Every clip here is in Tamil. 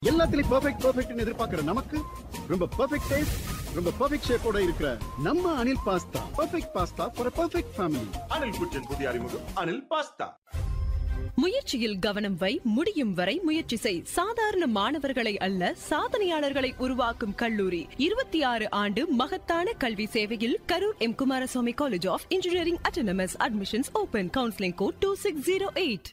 எல்லாத்துலயும் பெர்ஃபெக்ட் பெர்ஃபெக்ட்னு எதிர்பார்க்கிற நமக்கு ரொம்ப பெர்ஃபெக்ட் டேஸ்ட் ரொம்ப பெர்ஃபெக்ட் ஷேப்போட இருக்கிற நம்ம Anil pasta perfect pasta for perfect family Anil kitchen புதிய அறிமுகம் அனில் பாஸ்தா முயற்சியில் கவனம் வை முடியும் வரை முயற்சி செய் சாதாரண மாணவர்களை அல்ல சாதனையாளர்களை உருவாக்கும் கல்லூரி இருபத்தி ஆறு ஆண்டு மகத்தான கல்வி சேவையில் Karur M Kumaraswamy college of engineering autonomous admissions open counselling code two six zero eight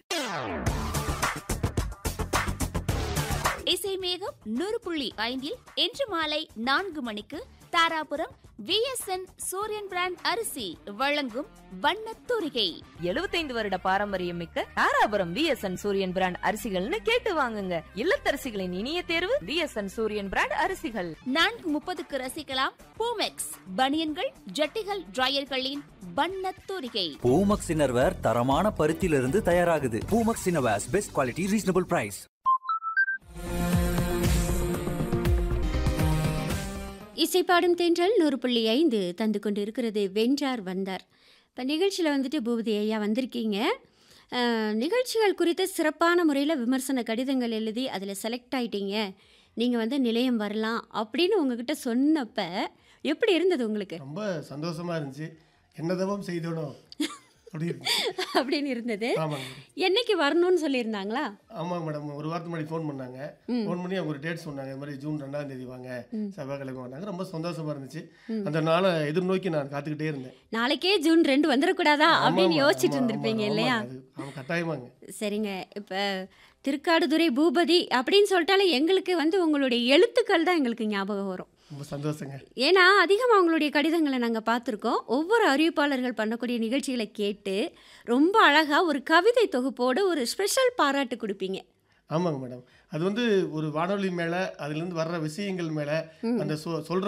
இசை மேகம் நூறு புள்ளி ஐந்தில் இன்று மாலை நான்கு மணிக்கு தாராபுரம் விஎஸ்என் சூரியன் பிராண்ட் அரிசி வழங்கும் வண்ணத் தூரிகை எழுபத்தைந்து வருட பாரம்பரியம் மிக்க தாராபுரம் விஎஸ்என் சூரியன் பிராண்ட் அரிசிகள்னு கேட்டு வாங்குங்க இல்லத்தரசிகளின் இனிய தேர்வு விஎஸ்என் சூரியன் பிராண்ட் அரிசிகள் நான்கு முப்பதுக்கு ரசிக்கலாம் பூமெக்ஸ் பனியன்கள் ஜட்டிகள் டிரையர்களின் வண்ணத் தூரிகை பூமக்ஸ் இன்னர்வேர் தரமான பருத்தியிலிருந்து தயாராகுது Poomex innerwears best quality reasonable price இசைப்பாடும் தென்றல் நூறு புள்ளி ஐந்து தந்து கொண்டு இருக்கிறது வென்றார் வந்தார் இப்போ நிகழ்ச்சியில் வந்துட்டு பூபதி ஐயா வந்திருக்கீங்க அஹ், நிகழ்ச்சிகள் குறித்து சிறப்பான முறையில் விமர்சன கடிதங்கள் எழுதி அதில் செலக்ட் ஆயிட்டீங்க நீங்கள் வந்து நிலையம் வரலாம் அப்படின்னு உங்ககிட்ட சொன்னப்ப எப்படி இருந்தது உங்களுக்கு ரொம்ப சந்தோஷமா இருந்துச்சு என்ன தவம் செய்தோனோ அப்படி இருக்கு அப்படின்னு இருந்தது ஆமாங்க என்னைக்கு வரணும்னு சொல்லியிருந்தாங்களா ஆமாங்க மேடம் ஒரு வாரத்துக்கு முன்னாடி ஃபோன் பண்ணாங்க ஃபோன் பண்ணி அவங்க ஒரு டேட் சொன்னாங்க இது மாதிரி ஜூன் ரெண்டாம் தேதி வாங்க செவ்வாய்க்கிழமை வந்தாங்க ரொம்ப சந்தோஷமா இருந்துச்சு அந்த நாளை எதிர்நோக்கி நான் காத்துக்கிட்டே இருந்தேன் நாளைக்கே ஜூன் ரெண்டு வந்துடக்கூடாதா அப்படின்னு ஆமாமா, யோசிச்சுட்டு ஆமா, இருந்திருப்பீங்க ஆமா, இல்லையா ஆமாங்க, அது ஆமா கட்டாயமாங்க சரிங்க இப்போ திருக்காடுதுறை பூபதி அப்படின்னு சொல்லிட்டாலே எங்களுக்கு வந்து உங்களுடைய எழுத்துக்கள் தான் எங்களுக்கு ஞாபகம் வரும் ரொம்ப சந்தோஷங்க ஏன்னா அதிகமாக அவங்களுடைய கடிதங்களை நாங்கள் பார்த்துருக்கோம் ஒவ்வொரு அறிவிப்பாளர்கள் பண்ணக்கூடிய நிகழ்ச்சிகளை கேட்டு ரொம்ப அழகாக ஒரு கவிதை தொகுப்போடு ஒரு ஸ்பெஷல் பாராட்டு கொடுப்பீங்க ஆமாங்க மேடம் அது வந்து ஒரு வானொலி மேலே அதுலேருந்து வர்ற விஷயங்கள் மேலே அந்த சொ சொல்கிற